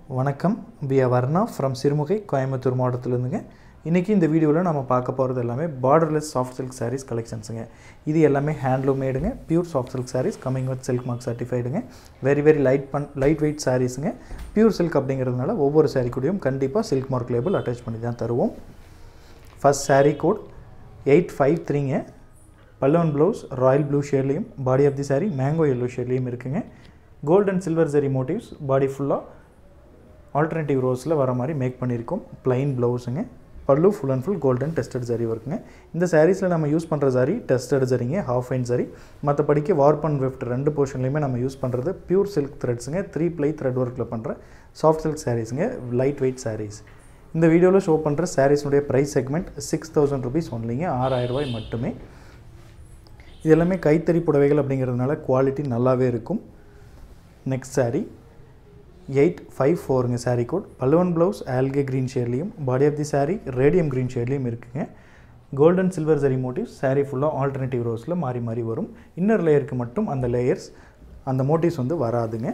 வணக்கம் we are Varna from Sirumugai Coimbatore மாவட்டத்திலேருந்துங்க இன்றைக்கி இந்த வீடியோவில் நம்ம பார்க்க போகிறது எல்லாமே பார்டர்லெஸ் சாஃப்ட் சில்க் சாரீஸ் கலெக்ஷன்ஸுங்க இது எல்லாமே ஹேண்ட்லூம் மேடுங்க pure soft silk saris coming with silk mark சர்டிஃபைடுங்க வெரி வெரி லைட் பன் லைட் வெயிட் சாரீஸுங்க பியூர் சில்க் அப்படிங்கிறதுனால ஒவ்வொரு சாரீ கூடயும் கண்டிப்பாக சில்க் மார்க் லேபிள் அட்டாச் பண்ணி தான் தருவோம் first sari code eight five த்ரீங்க பல்லவன் ப்ளவுஸ் ராயல் ப்ளூ ஷேட்லேயும் body of the sari mango yellow ஷேட்லேயும் இருக்குங்க gold and silver zari motifs body ஃபுல்லாக ஆல்டர்னேட்டிவ் ரோஸில் வர மாதிரி மேக் பண்ணியிருக்கோம் ப்ளைன் ப்ளவுஸுங்க pallu full and full golden tested zari ஒர்க்குங்க இந்த சாரீஸில் நம்ம யூஸ் பண்ணுற சாரி டெஸ்டட் சரிங்க ஹாஃப் ஃபைன் சாரி மற்றபடிக்கு வார்ப் அண்ட் வெஃப்ட் ரெண்டு போர்ஷன்லையுமே நம்ம யூஸ் பண்ணுறது பியூர் சில்க் த்ரெட்ஸுங்க த்ரீ ப்ளை த்ரெட் ஒர்க்கில் பண்ணுற சாஃப்ட் சில்க் சாரீஸுங்க லைட் வெயிட் சாரீஸ் இந்த வீடியோவில் ஷோ பண்ணுற சாரீஸுடைய price segment six thousand rupees ஒன்லிங்க ஆறாயிரம் ரூபாய் மட்டுமே இது எல்லாமே கைத்தறி புடவைகள் அப்படிங்கிறதுனால குவாலிட்டி நல்லாவே இருக்கும் நெக்ஸ்ட் சாரீ எயிட் ஃபைவ் ஃபோருங்க சாரீ கோட் பல்லுவன் ப்ளவுஸ் ஆல்கே க்ரீன் ஷேட்லேயும் body of the sari radium green ஷேட்லேயும் இருக்குங்க golden silver zari motifs sari ஃபுல்லாக ஆல்டர்னேட்டிவ் ரோஸில் மாறி மாறி வரும் இன்னர் லேயருக்கு மட்டும் அந்த லேயர்ஸ் அந்த மோட்டிவ்ஸ் வந்து வராதுங்க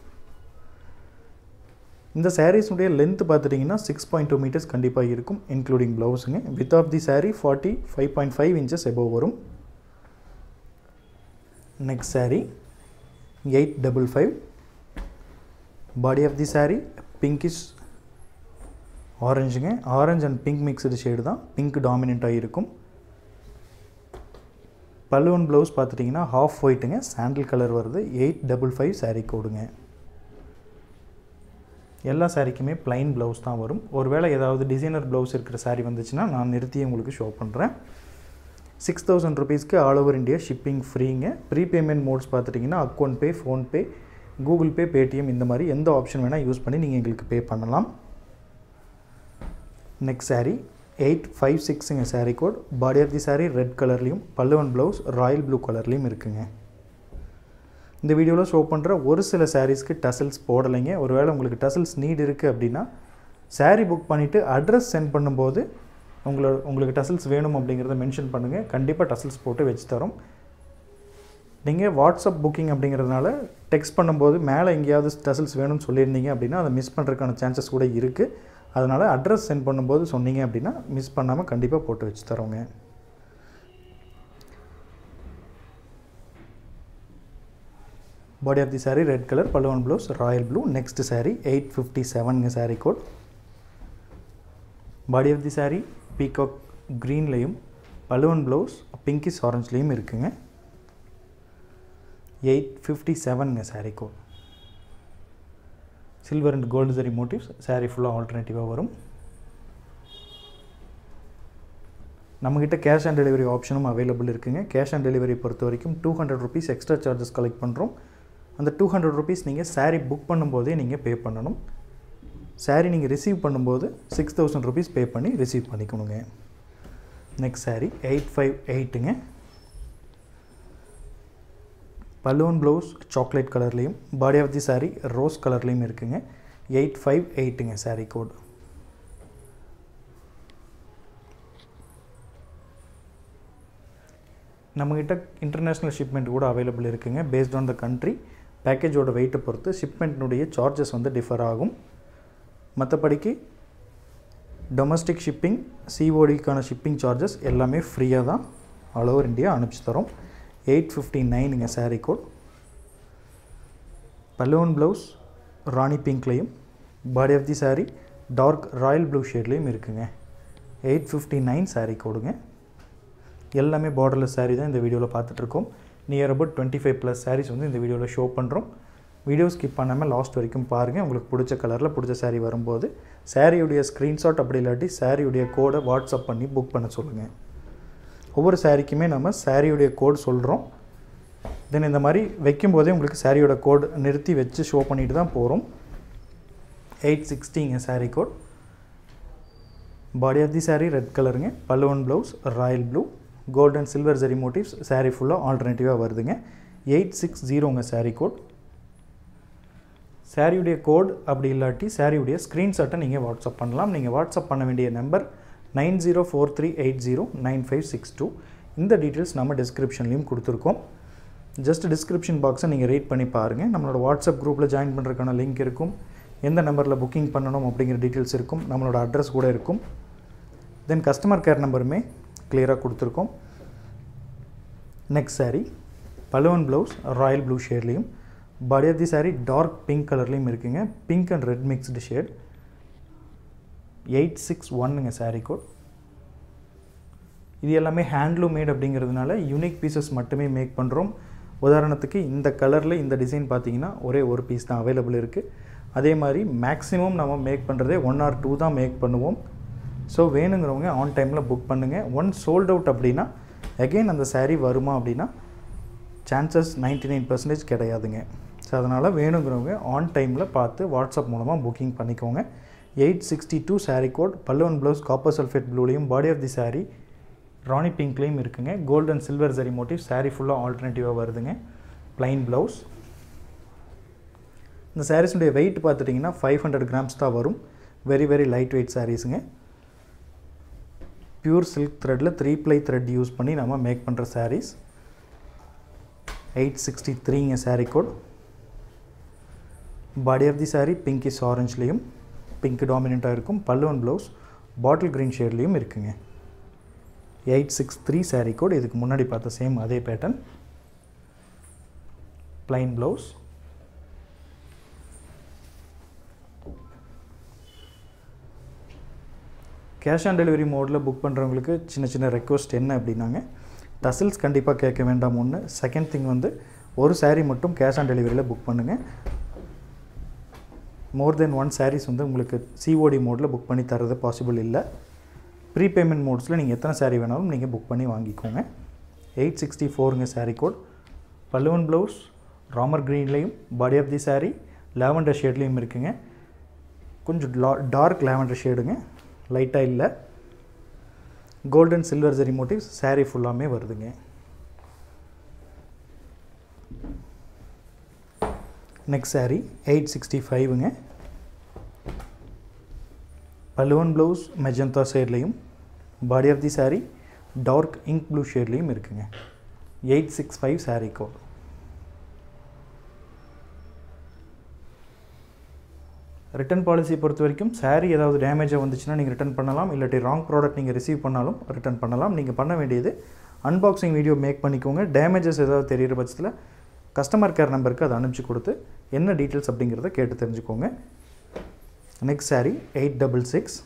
இந்த சாரீஸுடைய லென்த் பார்த்துட்டிங்கன்னா சிக்ஸ் பாயிண்ட் டூ மீட்டர்ஸ் கண்டிப்பாக இருக்கும் இன்க்ளூடிங் ப்ளவுஸுங்க width of the sari forty five point five inches above வரும் next sari eight double five body of the sari pinkish ஆரஞ்சுங்க orange and pink mixed shade தான் பிங்க் டாமினண்ட்டாக இருக்கும் பல்லுவன் ப்ளவுஸ் பார்த்துட்டிங்கன்னா ஹாஃப் ஒயிட்டுங்க சாண்டில் கலர் வருது எயிட் டபுள் ஃபைவ் சாரீ கோடுங்க எல்லா சாரீக்குமே ப்ளைன் ப்ளவுஸ் தான் வரும் ஒருவேளை ஏதாவது டிசைனர் ப்ளவுஸ் இருக்கிற சாரீ வந்துச்சுன்னா நான் நிறுத்தி உங்களுக்கு ஷோ பண்ணுறேன் சிக்ஸ் தௌசண்ட் ருபீஸ்க்கு ஆல் ஓவர் இந்தியா ஷிப்பிங் ஃப்ரீங்க ப்ரீ பேமெண்ட் மோட்ஸ் பார்த்துட்டிங்கன்னா account pay PhonePe Google Pay Paytm இந்த மாதிரி எந்த ஆப்ஷன் வேணால் யூஸ் பண்ணி நீங்கள் எங்களுக்கு பே பண்ணலாம் நெக்ஸ்ட் சாரீ எயிட் ஃபைவ் சிக்ஸுங்க sari code body of the sari red கலர்லேயும் பல்லுவன் ப்ளவுஸ் ராயல் ப்ளூ கலர்லேயும் இருக்குங்க இந்த வீடியோவில் ஷோ பண்ணுற ஒரு சில சாரீஸ்க்கு டசல்ஸ் போடலைங்க ஒருவேளை உங்களுக்கு டசல்ஸ் நீட் இருக்குது அப்படின்னா சாரீ புக் பண்ணிவிட்டு அட்ரஸ் சென்ட் பண்ணும்போது உங்களை உங்களுக்கு டசல்ஸ் வேணும் அப்படிங்கிறத மென்ஷன் பண்ணுங்கள் கண்டிப்பாக டசல்ஸ் போட்டு வச்சு தரோம் நீங்கள் வாட்ஸ்அப் புக்கிங் அப்படிங்கிறதுனால டெக்ஸ்ட் பண்ணும்போது மேலே எங்கேயாவது டசல்ஸ் வேணும்னு சொல்லியிருந்தீங்க அப்படின்னா அதை மிஸ் பண்ணுறதுக்கான சான்சஸ் கூட இருக்குது அதனால் அட்ரஸ் சென்ட் பண்ணும்போது சொன்னீங்க அப்படின்னா மிஸ் பண்ணாமல் கண்டிப்பாக போட்டு வச்சு தரோங்க body of the sari red colour பல்லுவன் blouse royal blue next sari eight fifty செவனுங்க sari code body of the sari peacock க்ரீன்லேயும் பல்லுவன் ப்ளவுஸ் பிங்கிஷ் ஆரஞ்ச்லேயும் இருக்குங்க எயிட் ஃபிஃப்டி செவனுங்க sari code silver and gold zari motifs sari ஃபுல்லாக ஆல்டர்னேட்டிவாக வரும் நம்மக்கிட்ட கேஷ் ஆன் டெலிவரி ஆப்ஷனும் அவைலபிள் இருக்குங்க கேஷ் ஆன் டெலிவரி பொறுத்த வரைக்கும் two hundred rupees extra charges collect பண்ணுறோம் அந்த டூ ஹண்ட்ரட் ருபீஸ் நீங்கள் சாரீ புக் பண்ணும்போதே நீங்கள் பே பண்ணணும் சாரீ நீங்கள் ரிசீவ் பண்ணும்போது சிக்ஸ் தௌசண்ட் ருபீஸ் பே பண்ணி ரிசீவ் பண்ணிக்கணுங்க நெக்ஸ்ட் சாரீ எயிட் ஃபைவ் எயிட்டுங்க பலூன் ப்ளவுஸ் சாக்லேட் கலர்லேயும் body of the sari rose கலர்லேயும் இருக்குங்க எயிட் ஃபைவ் எயிட்டுங்க சாரீ கோட் நம்மக்கிட்ட இன்டர்நேஷ்னல் ஷிப்மெண்ட் கூட அவைலபிள் இருக்குங்க பேஸ்ட் ஆன் த கண்ட்ரி பேக்கேஜோட வெயிட்டை பொறுத்து ஷிப்மெண்ட்னுடைய சார்ஜஸ் வந்து டிஃபர் ஆகும் மற்றபடிக்கு டொமஸ்டிக் ஷிப்பிங் சிஓடிக்கான ஷிப்பிங் சார்ஜஸ் எல்லாமே ஃப்ரீயாக தான் ஆல் ஓவர் இந்தியா அனுப்பிச்சி தரோம் எயிட் ஃபிஃப்டி நைனுங்க சாரீ கோட் பலூன் ப்ளவுஸ் ராணி பிங்க்லேயும் body of the sari dark royal blue ஷேட்லேயும் இருக்குங்க எயிட் ஃபிஃப்டி நைன் சாரீ கோடுங்க எல்லாமே பார்டர்லெஸ் சாரீ தான் இந்த வீடியோவில் பார்த்துட்ருக்கோம் near about twenty five plus saris வந்து இந்த வீடியோவில் ஷோ பண்ணுறோம் வீடியோ ஸ்கிப் பண்ணாமல் லாஸ்ட் வரைக்கும் பாருங்கள் உங்களுக்கு பிடிச்ச கலரில் பிடிச்ச சாரீ வரும்போது சாரியுடைய ஸ்க்ரீன்ஷாட் அப்படி இல்லாட்டி சாரியுடைய கோடை வாட்ஸ்அப் பண்ணி புக் பண்ண சொல்லுங்கள் ஒவ்வொரு சாரீக்குமே நம்ம சாரியுடைய கோட் சொல்கிறோம் தென் இந்த மாதிரி வைக்கும்போதே உங்களுக்கு சாரியோட கோட் நிறுத்தி வச்சு ஷோ பண்ணிட்டு தான் போகிறோம் எயிட் சிக்ஸ்டிங்க sari code body of the sari red கலருங்க பல்லுவன் blouse royal blue gold and silver zari motifs sari ஃபுல்லாக ஆல்டர்னேட்டிவாக வருதுங்க எயிட் சிக்ஸ் ஜீரோங்க சாரீ கோட் சாரியுடைய கோட் அப்படி இல்லாட்டி சாரியுடைய ஸ்க்ரீன்ஷாட்டை நீங்கள் வாட்ஸ்அப் பண்ணலாம் நீங்கள் வாட்ஸ்அப் பண்ண வேண்டிய number nine zero four three eight zero nine five six two இந்த டீட்டெயில்ஸ் நம்ம டிஸ்கிரிப்ஷன்லேயும் கொடுத்துருக்கோம் ஜஸ்ட் டிஸ்கிரிப்ஷன் பாக்ஸை நீங்கள் ரீட் பண்ணி பாருங்கள் நம்மளோட வாட்ஸ்அப் குரூப்பில் ஜாயின் பண்ணுறதுக்கான லிங்க் இருக்கும் எந்த நம்பரில் புக்கிங் பண்ணணும் அப்படிங்கிற டீட்டெயில்ஸ் இருக்கும் நம்மளோட அட்ரஸ் கூட இருக்கும் தென் கஸ்டமர் கேர் நம்பருமே கிளியராக கொடுத்துருக்கோம் நெக்ஸ்ட் saree பலுவன் ப்ளவுஸ் ராயல் ப்ளூ ஷேட்லேயும் body of the saree dark pink கலர்லேயும் இருக்குங்க pink and red mixed shade eight six ஒன்னுங்க saree கோட் இது எல்லாமே ஹேண்ட்லூம் மேட் அப்படிங்கிறதுனால யூனிக் பீசஸ் மட்டுமே மேக் பண்ணுறோம் உதாரணத்துக்கு இந்த கலரில் இந்த டிசைன் பார்த்தீங்கன்னா ஒரே ஒரு பீஸ் தான் அவைலபிள் இருக்குது அதே மாதிரி மேக்ஸிமம் நம்ம மேக் பண்ணுறதே ஒன் ஆர் டூ தான் மேக் பண்ணுவோம் ஸோ வேணுங்கிறவங்க ஆன் டைமில் புக் பண்ணுங்கள் ஒன் சோல்ட் அவுட் அப்படின்னா அகெயின் அந்த saree வருமா அப்படின்னா சான்சஸ் நைன்டி நைன் பர்சன்டேஜ் கிடையாதுங்க ஸோ அதனால் வேணுங்கிறவங்க ஆன் டைமில் பார்த்து வாட்ஸ்அப் மூலமாக புக்கிங் பண்ணிக்கோங்க eight sixty two saree code பல்லுவன் ப்ளவுஸ் காப்பர் சல்ஃபேட் ப்ளூலையும் பாடி ஆஃப் தி saree ராணி பிங்க்லேயும் இருக்குங்க gold and silver zari motive saree ஃபுல்லாக ஆல்டர்னேட்டிவாக வருதுங்க plain ப்ளவுஸ் இந்த சாரீஸுடைய வெயிட் பார்த்துட்டிங்கன்னா ஃபைவ் ஹண்ட்ரட் கிராம்ஸ் தான் வரும் வெரி வெரி லைட் வெயிட் சாரீஸுங்க பியூர் சில்க் த்ரெட்டில் த்ரீ ப்ளை த்ரெட் யூஸ் பண்ணி நம்ம மேக் பண்ணுற சாரீஸ் எயிட் சிக்ஸ்டி த்ரீங்க saree code body of the saree pinkish ஆரஞ்ச்லேயும் பிங்க் டாமினண்ட்டாக இருக்கும் பல்லுவன் ப்ளவுஸ் பாட்டில் க்ரீன் ஷேட்லேயும் இருக்குங்க eight six three saree code இதுக்கு முன்னாடி பார்த்த சேம் அதே pattern plain blouse cash on delivery மோடில் புக் பண்ணுறவங்களுக்கு சின்ன சின்ன ரெக்வஸ்ட் என்ன அப்படின்னாங்க டசில்ஸ் கண்டிப்பாக கேட்க வேண்டாம் ஒன்று செகண்ட் திங் வந்து ஒரு saree மட்டும் கேஷ் ஆன் டெலிவரியில் புக் பண்ணுங்கள் மோர் தென் ஒன் sarees வந்து உங்களுக்கு சிஓடி மோடில் புக் பண்ணி தரது பாசிபிள் இல்லை ப்ரீபேமெண்ட் மோட்ஸில் நீங்கள் எத்தனை saree வேணாலும் நீங்கள் புக் பண்ணி வாங்கிக்கோங்க எயிட் சிக்ஸ்டி ஃபோருங்க saree கோட் பல்லுவன் ப்ளவுஸ் ராமர் க்ரீன்லேயும் body of the saree lavender ஷேட்லேயும் இருக்குங்க கொஞ்சம் டார்க் லாவெண்டர் ஷேடுங்க லைட்டாக இல்லை golden silver zari motives saree ஃபுல்லாமே வருதுங்க நெக்ஸ்ட் saree எயிட் சிக்ஸ்டி ஃபைவுங்க பல்லுவன் ப்ளவுஸ் மெஜந்தா ஷேட்லேயும் body of the saree dark ink blue ஷேட்லேயும் இருக்குங்க eight six five saree code return policy பொறுத்த வரைக்கும் saree ஏதாவது டேமேஜாக வந்துச்சுன்னா நீங்கள் ரிட்டன் பண்ணலாம் இல்லாட்டி ராங் ப்ராடக்ட் நீங்கள் ரிசீவ் பண்ணாலும் ரிட்டன் பண்ணலாம் நீங்கள் பண்ண வேண்டியது அன்பாக்சிங் வீடியோ மேக் பண்ணிக்கோங்க டேமேஜஸ் ஏதாவது தெரியிற பட்சத்தில் கஸ்டமர் கேர் நம்பருக்கு அதை அனுப்பிச்சு கொடுத்து என்ன டீட்டெயில்ஸ் அப்படிங்கிறத கேட்டு தெரிஞ்சுக்கோங்க next saree eight double six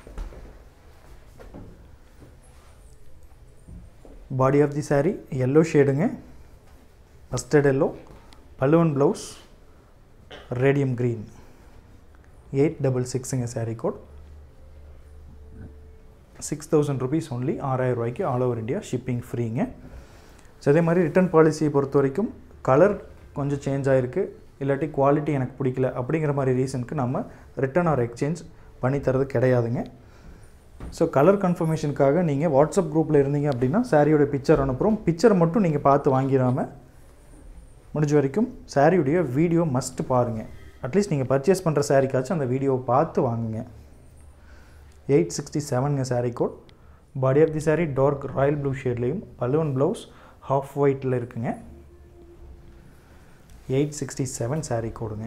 body of the saree yellow ஷேடுங்க மஸ்டர்ட் எல்லோ பல்லுவன் blouse radium green eight double சிக்ஸுங்க saree code six thousand rupees only ஆறாயிரம் ரூபாய்க்கு ஆல் ஓவர் இந்தியா ஷிப்பிங் ஃப்ரீங்க ஸோ அதே மாதிரி ரிட்டர்ன் பாலிசியை பொறுத்த வரைக்கும் கலர் கொஞ்சம் சேஞ்ச் ஆகிருக்கு இல்லாட்டி குவாலிட்டி எனக்கு பிடிக்கல அப்படிங்கிற மாதிரி ரீசனுக்கு நம்ம ரிட்டர்ன் ஆர் எக்ஸ்சேஞ்ச் பண்ணி தரது கிடையாதுங்க ஸோ கலர் கன்ஃபர்மேஷனுக்காக நீங்கள் வாட்ஸ்அப் குரூப்பில் இருந்தீங்க அப்படின்னா சாரியோட பிக்சர் அனுப்புகிறோம் பிக்சர் மட்டும் நீங்கள் பார்த்து வாங்கிடாமல் முடிஞ்ச வரைக்கும் சாரியுடைய வீடியோ மஸ்ட் பாருங்கள் அட்லீஸ்ட் நீங்கள் பர்ச்சேஸ் பண்ணுற சாரிக்காச்சும் அந்த வீடியோவை பார்த்து வாங்குங்க எயிட் சிக்ஸ்டி செவனுங்க saree code body of the saree dark royal blue ஷேட்லேயும் பலூன் ப்ளவுஸ் ஹாஃப் ஒயிட்டில் இருக்குங்க எயிட் சிக்ஸ்டி செவன் saree கோடுங்க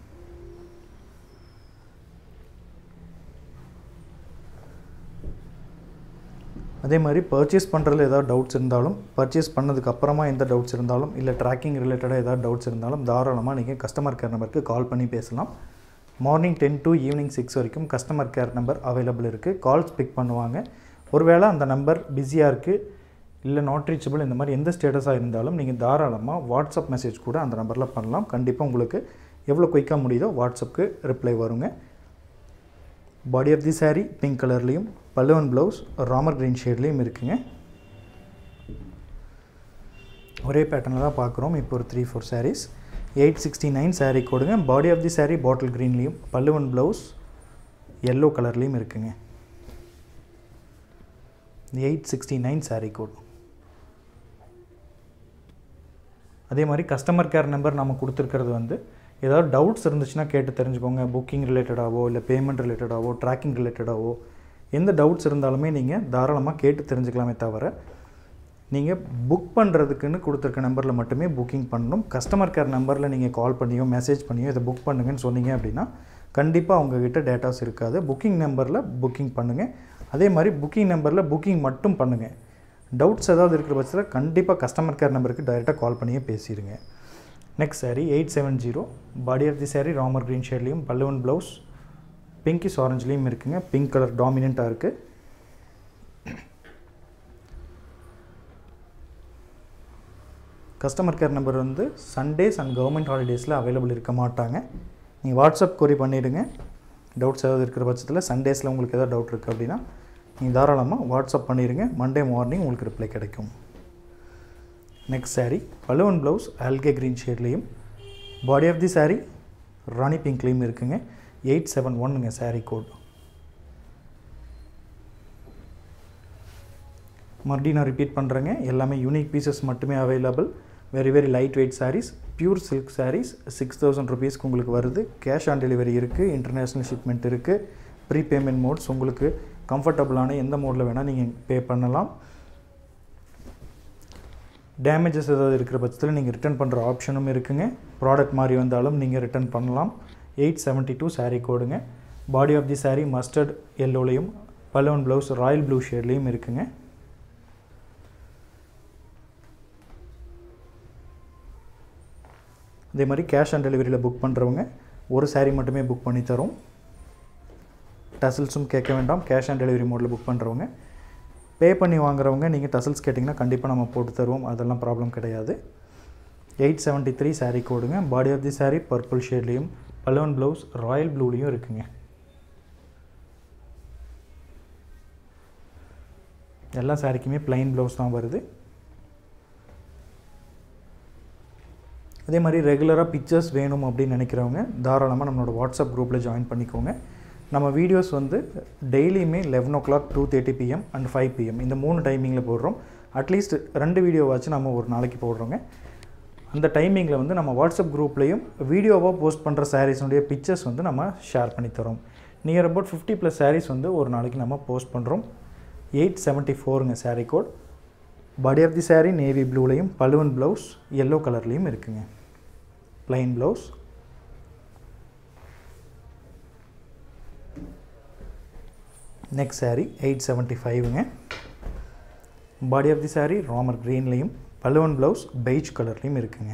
அதே மாதிரி பர்ச்சேஸ் பண்ணுறதுல ஏதாவது டவுட்ஸ் இருந்தாலும் பர்ச்சேஸ் பண்ணதுக்கு அப்புறமா எந்த டவுட்ஸ் இருந்தாலும் இல்லை ட்ராக்கிங் ரிலேட்டடாக ஏதாவது டவுட்ஸ் இருந்தாலும் தாராளமாக நீங்கள் கஸ்டமர் கேர் நம்பருக்கு கால் பண்ணி பேசலாம் morning ten to evening six வரைக்கும் கஸ்டமர் கேர் நம்பர் அவைலபிள் இருக்குது கால்ஸ் பிக் பண்ணுவாங்க ஒருவேளை அந்த நம்பர் பிஸியாக இருக்குது இல்லை நாட் ரீச்சபிள் இந்த மாதிரி எந்த ஸ்டேட்டஸாக இருந்தாலும் நீங்கள் தாராளமாக வாட்ஸ்அப் மெசேஜ் கூட அந்த நம்பரில் பண்ணலாம் கண்டிப்பாக உங்களுக்கு எவ்வளோ குயிக்காக முடியுதோ வாட்ஸ்அப்புக்கு ரிப்ளை வருங்க body of the saree pink கலர்லேயும் பல்லுவன் ப்ளவுஸ் ராமர் க்ரீன் ஷேட்லேயும் இருக்குங்க ஒரே பேட்டர்னில் தான் பார்க்குறோம் இப்போ ஒரு three four sarees eight sixty nine saree கொடுங்க பாடி ஆஃப் தி saree பாட்டில் க்ரீன்லேயும் பல்லுவன் ப்ளவுஸ் எல்லோ கலர்லேயும் இருக்குங்க eight sixty nine saree code அதே மாதிரி கஸ்டமர் கேர் நம்பர் நம்ம கொடுத்துருக்கிறது வந்து ஏதாவது டவுட்ஸ் இருந்துச்சுன்னா கேட்டு தெரிஞ்சுக்கோங்க புக்கிங் ரிலேட்டடாவோ இல்லை பேமெண்ட் ரிலேட்டடாவோ ட்ராக்கிங் ரிலேட்டடாவோ எந்த டவுட்ஸ் இருந்தாலுமே நீங்கள் தாராளமாக கேட்டு தெரிஞ்சுக்கலாமே தவிர நீங்கள் புக் பண்ணுறதுக்குன்னு கொடுத்துருக்க நம்பரில் மட்டுமே புக்கிங் பண்ணணும் கஸ்டமர் கேர் நம்பரில் நீங்கள் கால் பண்ணியோ மெசேஜ் பண்ணியோ இதை புக் பண்ணுங்கன்னு சொன்னீங்க அப்படின்னா கண்டிப்பாக உங்ககிட்ட டேட்டாஸ் இருக்காது புக்கிங் நம்பரில் புக்கிங் பண்ணுங்கள் அதே மாதிரி புக்கிங் நம்பரில் புக்கிங் மட்டும் பண்ணுங்கள் டவுட்ஸ் ஏதாவது இருக்கிற பட்சத்தில் கண்டிப்பாக கஸ்டமர் கேர் நம்பருக்கு டைரெக்டாக கால் பண்ணியே பேசிடுங்க next sari eight seven zero body of the saree Ramar green ஷேட்லேயும் பல்லுவன் ப்ளவுஸ் பிங்கிஸ் ஆரஞ்சுலேயும் இருக்குங்க பிங்க் கலர் டாமினண்ட்டாக இருக்குது கஸ்டமர் கேர் நம்பர் வந்து சண்டேஸ் அண்ட் கவர்மெண்ட் ஹாலிடேஸில் அவைலபிள் இருக்க மாட்டாங்க நீங்கள் வாட்ஸ்அப் கொரி பண்ணிவிடுங்க டவுட்ஸ் ஏதாவது இருக்கிற பட்சத்தில் சண்டேஸில் உங்களுக்கு ஏதாவது டவுட் இருக்குது அப்படின்னா நீங்கள் தாராளமாக வாட்ஸ்அப் பண்ணிடுங்க மண்டே மார்னிங் உங்களுக்கு ரிப்ளை கிடைக்கும் நெக்ஸ்ட் சாரீ பலுவன் ப்ளவுஸ் ஆல்கே க்ரீன் ஷேட்லேயும் பாடி ஆஃப் தி சாரீ ராணி பிங்க்லேயும் இருக்குங்க எயிட் செவன் ஒன்னுங்க சாரீ கோட் மறுபடியும் நான் ரிப்பீட் பண்ணுறேங்க எல்லாமே யூனிக் பீசஸ் மட்டுமே available very very light weight sarees pure silk sarees six thousand ருபீஸ்க்கு உங்களுக்கு வருது கேஷ் ஆன் டெலிவரி இருக்குது இன்டர்நேஷ்னல் ஷிப்மெண்ட் இருக்குது ப்ரீ பேமெண்ட் மோட்ஸ் உங்களுக்கு கம்ஃபர்டபுளான எந்த மோடில் வேணால் நீங்கள் பே பண்ணலாம் டேமேஜஸ் ஏதாவது இருக்கிற பட்சத்தில் நீங்கள் ரிட்டர்ன் பண்ணுற ஆப்ஷனும் இருக்குங்க ப்ராடக்ட் மாதிரி வந்தாலும் நீங்கள் ரிட்டர்ன் பண்ணலாம் எயிட் செவன்ட்டி டூ சாரீ கோடுங்க body of the saree mustard எல்லோலையும் பலவன் ப்ளவுஸ் ராயல் ப்ளூ ஷேட்லேயும் இருக்குங்க அதே மாதிரி கேஷ் ஆன் டெலிவரியில் புக் பண்ணுறவங்க ஒரு சாரீ மட்டுமே புக் பண்ணி தரோம் டசல்ஸும் கேட்க வேண்டாம் கேஷ் ஆன் டெலிவரி மோடில் புக் பண்ணுறவங்க பே பண்ணி வாங்குறவங்க நீங்கள் டசல்ஸ் கேட்டிங்கன்னா கண்டிப்பாக நம்ம போட்டு தருவோம் அதெல்லாம் ப்ராப்ளம் கிடையாது எயிட் செவன்ட்டி த்ரீ சாரீ கோடுங்க body of the saree purple ஷேட்லேயும் பலவன் ப்ளவுஸ் ராயல் ப்ளூலேயும் இருக்குங்க எல்லா சாரிக்குமே ப்ளைன் ப்ளவுஸ் தான் வருது அதே மாதிரி ரெகுலராக பிக்சர்ஸ் வேணும் அப்படின்னு நினைக்கிறவங்க தாராளமாக நம்மளோட வாட்ஸ்அப் குரூப்பில் ஜாயின் பண்ணிக்கோங்க நம்ம வீடியோஸ் வந்து டெய்லியுமே eleven o'clock two thirty PM and five PM இந்த மூணு டைமிங்கில் போடுறோம் அட்லீஸ்ட் ரெண்டு வீடியோவாச்சும் நம்ம ஒரு நாளைக்கு போடுறோங்க அந்த டைமிங்கில் வந்து நம்ம வாட்ஸ்அப் குரூப்லேயும் வீடியோவாக போஸ்ட் பண்ணுற சாரீஸுடைய பிக்சர்ஸ் வந்து நம்ம ஷேர் பண்ணி தரோம் near about fifty plus saris வந்து ஒரு நாளைக்கு நம்ம போஸ்ட் பண்ணுறோம் எயிட் செவன்ட்டி ஃபோருங்க sari code body of the saree navy ப்ளூலையும் பலுவன் ப்ளவுஸ் எல்லோ கலர்லேயும் இருக்குங்க plain blouse next sari eight seventy ஃபைவுங்க body of the saree Ramar க்ரீன்லேயும் பலுவன் ப்ளவுஸ் பெய்ஜ் கலர்லேயும் இருக்குங்க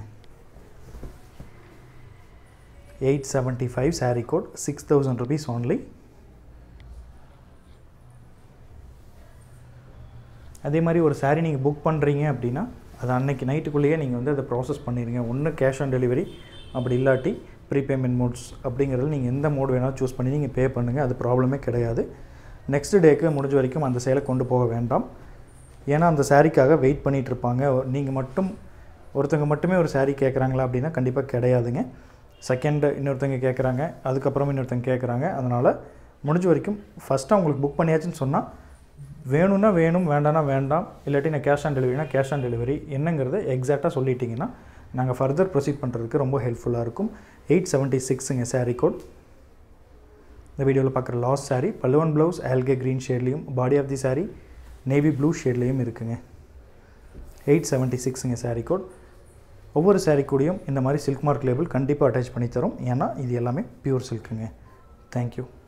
eight seventy five saree code six thousand rupees only அதே மாதிரி ஒரு சாரீ நீங்கள் புக் பண்ணுறீங்க அப்படின்னா அது அன்னைக்கு நைட்டுக்குள்ளேயே நீங்கள் வந்து அதை ப்ராசஸ் பண்ணிடுங்க ஒன்று கேஷ் ஆன் டெலிவரி அப்படி இல்லாட்டி ப்ரீபேமெண்ட் மோட்ஸ் அப்படிங்கிறது நீங்கள் எந்த மோட் வேணாலும் சூஸ் பண்ணி நீங்கள் பே பண்ணுங்கள் அது ப்ராப்ளமே கிடையாது நெக்ஸ்ட் டேக்கு முடிஞ்ச வரைக்கும் அந்த சேலை கொண்டு போக வேண்டாம் ஏன்னா அந்த சாரீக்காக வெயிட் பண்ணிகிட்டு இருப்பாங்க நீங்கள் மட்டும் ஒருத்தங்க மட்டுமே ஒரு சாரீ கேட்குறாங்களா அப்படின்னா கண்டிப்பாக கிடையாதுங்க செகண்ட் இன்னொருத்தங்க கேட்குறாங்க அதுக்கப்புறம் இன்னொருத்தங்க கேட்குறாங்க அதனால் முடிஞ்ச வரைக்கும் ஃபஸ்ட்டு அவங்களுக்கு புக் பண்ணியாச்சுன்னு சொன்னால் வேணும்னா வேணும் வேண்டாம்னா வேண்டாம் இல்லாட்டி நான் கேஷ் ஆன் டெலிவரினா கேஷ் ஆன் டெலிவரி என்னங்கிறத எக்ஸாக்டாக சொல்லிட்டீங்கன்னா நாங்கள் ஃபர்தர் ப்ரொசீட் பண்ணுறதுக்கு ரொம்ப ஹெல்ப்ஃபுல்லாக இருக்கும் எயிட் செவன்ட்டி சிக்ஸுங்க சாரீ கோட் இந்த வீடியோவில் பார்க்குற லாஸ்ட் சாரீ பல்லுவன் ப்ளவுஸ் ஆல்கே க்ரீன் ஷேட்லேயும் body of the saree navy blue ஷேட்லேயும் இருக்குங்க எயிட் செவன்ட்டி சிக்ஸுங்க சாரீ கோட் ஒவ்வொரு சாரீ கூடயும் இந்த மாதிரி சில்க் மார்க் லேபிள் கண்டிப்பாக அட்டாச் பண்ணி தரோம் ஏன்னா இது எல்லாமே பியூர் சில்க்குங்க தேங்க்யூ